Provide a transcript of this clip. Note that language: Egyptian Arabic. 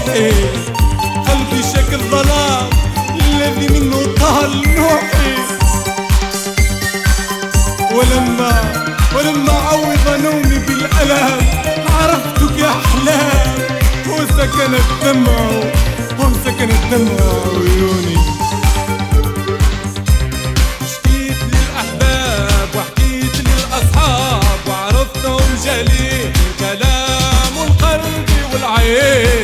روحي قلبي شكل ظلام الذي منه طال نوحي ولما ولما عوض نومي بالألم عرفتك يا أحلام وسكن الدمع وسكن الدمع عيوني شكيت للأحباب وحكيت للأصحاب وعرفتهم جليل كلام القلب والعين